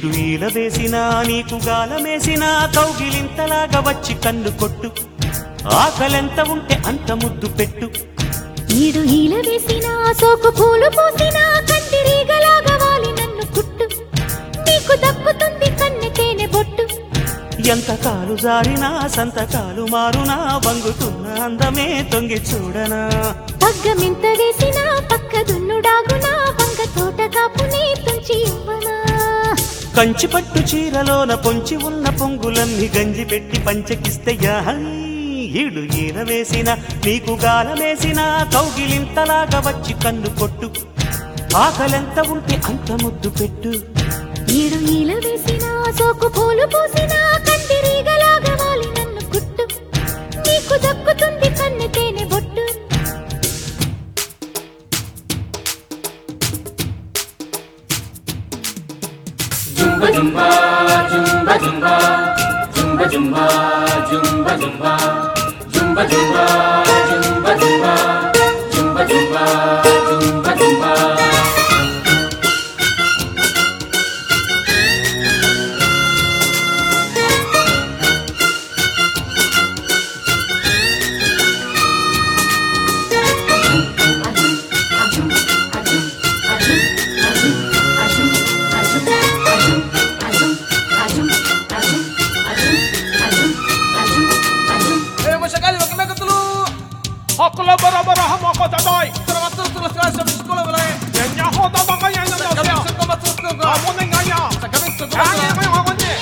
ఈడు ఈల వేసినా నీకు గాలమేసినా కౌగిలింతలాగా వచ్చి కన్ను కొట్టు ఆకలెంత ఉంటే అంత ముద్దు పెట్టు ఈడు ఈల వేసిన సోకు పూలు పూసిన కందిరీగలాగా వాలి నన్ను కుట్టు నీకు దక్కుతుంది కన్నె తేనె బొట్టు ఎంత కాలు జారినా సంతకాలు మారునా వంగుతున్న అందమే తొంగి చూడనా పగ్గమింత వేసిన పక్క దున్నుడాగునా వంగ తోట కాపునే తుంచి ఇవ్వనా కంచి పట్టు చీరలోన పొంచి ఉన్న పొంగులన్నీ గంజి పెట్టి పంచకిస్తే యాహై ఈడు ఈల వేసిన నీకు గాలమేసిన కౌగిలింతలాగా వచ్చి కన్ను కొట్టు ఆకలెంత ఉంటే అంత ముద్దు పెట్టు ఈడు ఈల వేసిన సోకు పూలు పూసిన కందిరీగలాగా వాలి నన్ను కుట్టు నీకు దక్కుతుంది కన్నె తేనె బొట్టు Jumba jumba, jumba jumba, jumba jumba, jumba jumba, jumba jumba, jumba jumba, jumba jumba, jumba jumba. Eh, masyarakat, bagi mereka dulu. Hakla bara-bara hama ko daday. Selamat terus terus terus sampai sekolah boleh. Yan ya ho da mga yan na Kami daw. sekolah terus terus. Amo na nga ya. Kami Yan sekolah. ya kayo ako ni.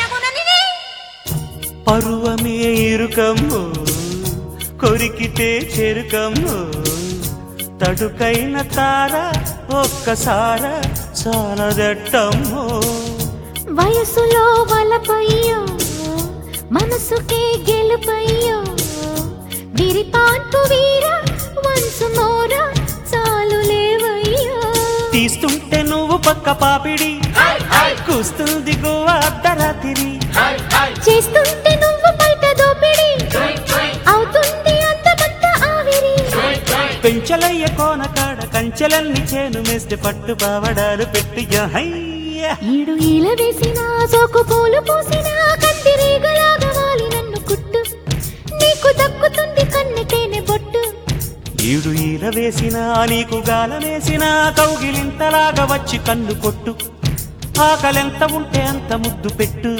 పరువమే ఇరుకమ్ము కొరికితే చెరుకమ్ము తడుకైన తార ఒక్కసార చాలదట్టమ్ము వయసులో వలపయ్యో మనసుకే గెలుపయ్యో విరిపాన్పు వీర once మోర చాలు లేవయ్యో తీస్తుంటే నువ్వు పక్క పాపిడి కూస్తుంది గోవ అర్ధరాత్రి చేస్తుంటే నువ్వు బయట దోపిడి అవుతుంది అంతమంత ఆవిరి పెంచలయ్య కోన కాడ కంచెలన్నీ చేను మేస్తే పట్టు పావడాలు పెట్టి యహయ్య. ఈడు ఈల వేసిన సోకు పూలు పూసిన కందిరీగలాగా వాలి నన్ను కుట్టు నీకు దక్కుతుంది కన్నె తేనె బొట్టు ఈడు ఈల వేసినా నీకు గాలమేసినా కౌగిలింతలాగా వచ్చి కన్ను కొట్టు ఆకలెంత ఉంటే అంత ముద్దు పెట్టు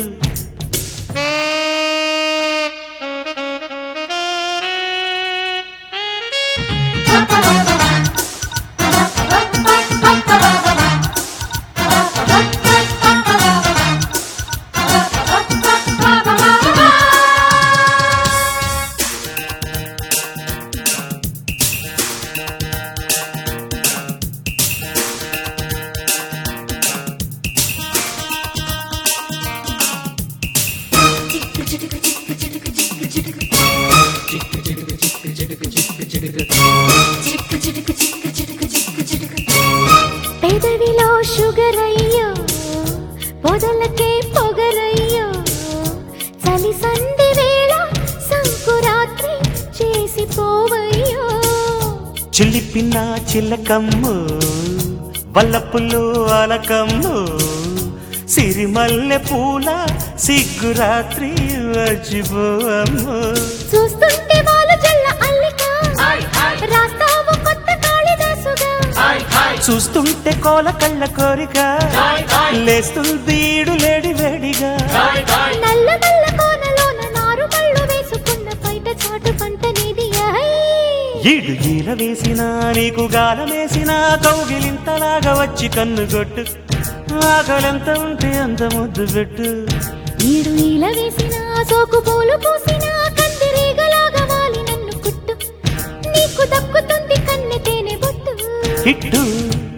పెదవిలో షుగర్ అయ్యో పొదలకే పొగరయ్యో చలి సంధి వేళ సంకురాత్రి చేసిపోవయ్యో చిల్లిపిన్న చిల్లకమ్ము వల్లపుల్లు అలకమ్ము సిరిమల్లె పూల సిగ్గురాత్రి వచ్చిపోవమ్ము చూస్తుంటే వాళ్ళు జల్ల అల్లిక రాస్తావు కొత్త కాళిదాసుగా చూస్తుంటే కోల కళ్ళ కోరిక లేస్తుంది ఈడు లేడి వేడిగా నల్ల నల్ల కోనలోన నారు కళ్ళు వేసుకున్న బయట చాటు పంట నీది ఈడు ఈల వేసినా నీకు గాలమేసినా కౌగిలింతలాగా వచ్చి కన్ను కొట్టు ఆకలంత ఉంటే అంత ముద్దు పెట్టు ఈడు ఈల వేసిన సోకు పూలు పూసిన కందిరీగలాగా వాలి నన్ను కుట్టు నీకు దక్కుతుంది కన్నె తేనె బొట్టు హిట్టు